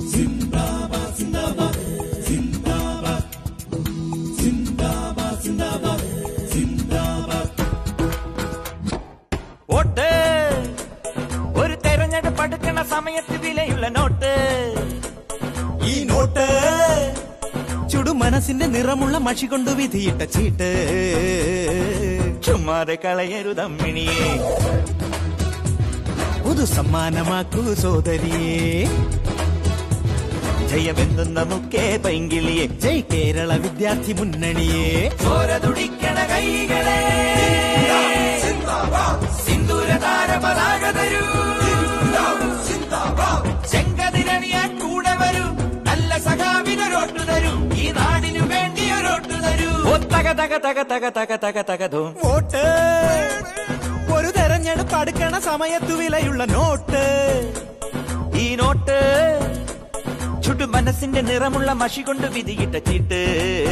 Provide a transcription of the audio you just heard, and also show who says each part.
Speaker 1: vote ഒരു തെരഞ്ഞെടുപ്പ് അടുക്കണ സമയത്ത് വിലയുള്ള നോട്ട്
Speaker 2: ഈ നോട്ട് ചുടു മനസ്സിന്റെ നിറമുള്ള മഷി കൊണ്ട് വിധിയിട്ട ചീട്ട്
Speaker 1: ചുമ്മാതെ കളയരുതമ്മിണിയെ
Speaker 2: പുതു സമ്മാനമാക്കൂ സോദരിയെ
Speaker 1: ജയമെന്തുന്ന മുക്കേ പൈങ്കിളിയെ
Speaker 2: ജയ് കേരള വിദ്യാർത്ഥി മുന്നണിയെ
Speaker 1: ചോര തുടിക്കണ കൈകളെ സിന്ദൂര താര പതാക തരൂ ചെങ്കതിരണിയാൻ കൂടെ വരൂ നല്ല സഖാവിനൊരോട്ടു തരൂ ഈ നാടിനു വേണ്ടി ഒരോട്ടു തരൂ ഓ തക തക തക തക തക തക തക ധൂം
Speaker 2: വോട്ട് ഒരു തെരഞ്ഞെടുപ്പ് അടുക്കണ സമയത്തു വിലയുള്ള നോട്ട്
Speaker 1: ഈ നോട്ട് ചുട്ടു മനസ്സിന്റെ നിറമുള്ള മഷി കൊണ്ട് വിധിയിട്ട ചീട്ട്